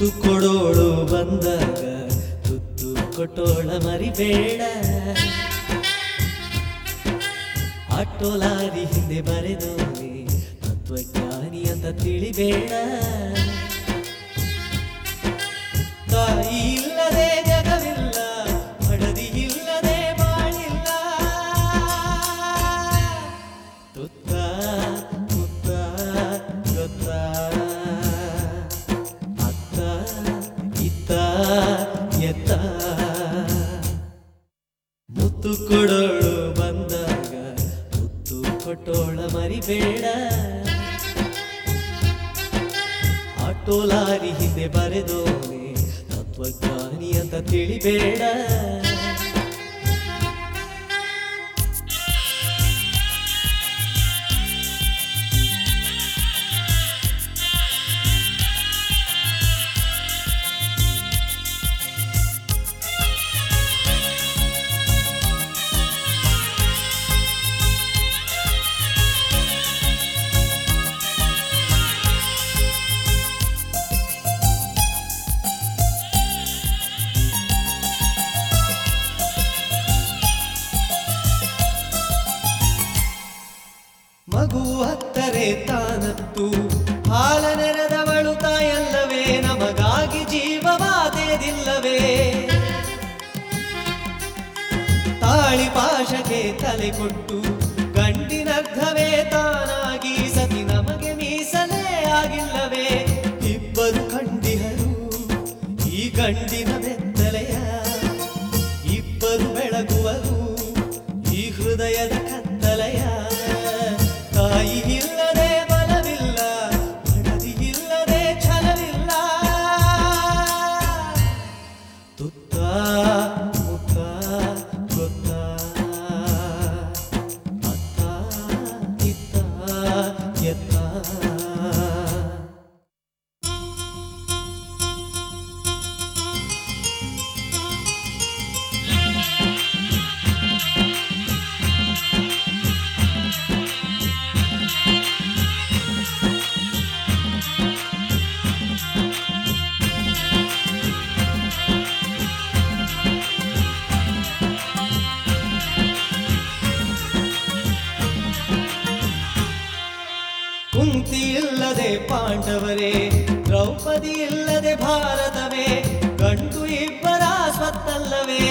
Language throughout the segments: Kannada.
ಮುತ್ತು ಕೊಡೋಳು ಬಂದಾಗ ತುತ್ತು ಕೊಟ್ಟೋಳ ಮರಿಬೇಡ ಆಟೋ ಲಾರಿ ಹಿಂದೆ ಬರೆದೋನೆ ತತ್ವಜ್ಞಾನಿ ಅಂತ ತಿಳಿಬೇಡ ತಾಯಿ ಇಲ್ಲದೆ ಜಗವಿಲ್ಲ ಮಡದಿ ಇಲ್ಲದೆ ಬಾಳಿಲ್ಲ ತುತ್ತ ಮುತ್ತ ಗೊತ್ತ ಅತ್ತ ಇತ್ತ ಎತ್ತ ಮುತ್ತು ಕೊಡೋಳು ಬಂದಾಗ ಮುತ್ತು ಕೊಟ್ಟೋಳ ಮರಿಬೇಡ ಆಟೋ ಲಾರಿ ಹಿಂದೆ ಬರೆದೋನೆ ತತ್ವಜ್ಞಾನಿ ಅಂತ ತಿಳಿಬೇಡ ಮಗು ಹತ್ತರೆ ತಾನತ್ತು ಹಾಲ ನೆರೆದವಳು ತಾಯಲ್ಲವೇ ನಮಗಾಗಿ ಜೀವವಾದೇದಿಲ್ಲವೇ ತಾಳಿ ಪಾಶಕ್ಕೆ ತಲೆ ಕೊಟ್ಟು ಗಂಡಿನರ್ಧವೇ ತಾನಾಗಿ ಸತಿ ನಮಗೆ ಮೀಸಲೇ ಆಗಿಲ್ಲವೇ ಇಬ್ಬರು ಕಂಡಿಹರು ಈ ಗಂಡಿನ ಬೆತ್ತಲೆಯ ಇಬ್ಬರು ಬೆಳಗುವರು ಈ ಹೃದಯದ ಕತ್ತಲೆಯ ತಾಯಿ ಇಲ್ಲದೆ ಬಲವಿಲ್ಲ ಮಡದಿ ಇಲ್ಲದೆ ಛಲವಿಲ್ಲ ತುತ್ತ ಮುತ್ತ ಗೊತ್ತ ಅತ್ತ ಇತ್ತ ಎತ್ತ ಕುಂತಿ ಇಲ್ಲದೆ ಪಾಂಡವರೇ ದ್ರೌಪದಿ ಇಲ್ಲದೆ ಭಾರತವೇ ಗಂಡು ಇಬ್ಬರ ಸ್ವತ್ತಲ್ಲವೇ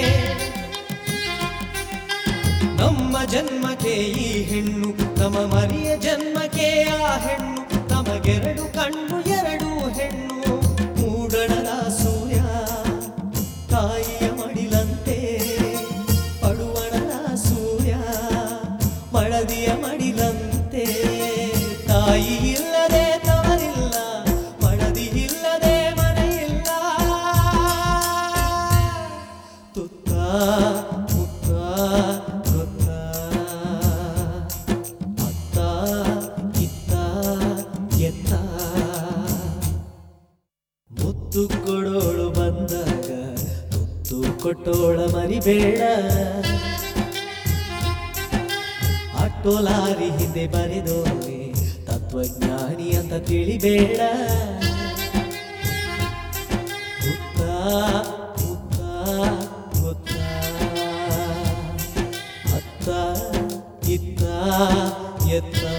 ನಮ್ಮ ಜನ್ಮಕ್ಕೆ ಈ ಹೆಣ್ಣು ನಮ್ಮ ಮರಿಯ ಜನ್ಮಕ್ಕೆ ಆ ಹೆಣ್ಣು ನಮಗೆರಡು ಕಣ್ಣು ಎರಡು ಹೆಣ್ಣು ಮೂಡಣದ ಸೂರ್ಯ ತಾಯಿಯ ಮಡಿಲಂತೆ ಪಡುವಣದ ಸೂರ್ಯ ಮಳದಿಯ ಮಡಿಲಂತೆ ತಾಯಿ ಇಲ್ಲದೆ ತವರಿಲ್ಲ ಮಡದಿ ಇಲ್ಲದೆ ಮನೆಯಿಲ್ಲ ತುತ್ತ ಮುತ್ತ ಗೊತ್ತ ಅತ್ತ ಇತ್ತ ಎತ್ತ ಮುತ್ತು ಕೊಡೋಳು ಬಂದಾಗ ಮುತ್ತು ಕೊಟ್ಟೋಳ ಮರಿಬೇಡ ಆಟೋ ಲಾರಿ ಹಿಂದೆ ಬರೆದೋನೆ ತತ್ವಜ್ಞಾನಿ ಅಂತ ತಿಳಿಬೇಡ ಮುತ್ತ ಮುತ್ತ ಗೊತ್ತ ಅತ್ತ ಇತ್ತ ಎತ್ತ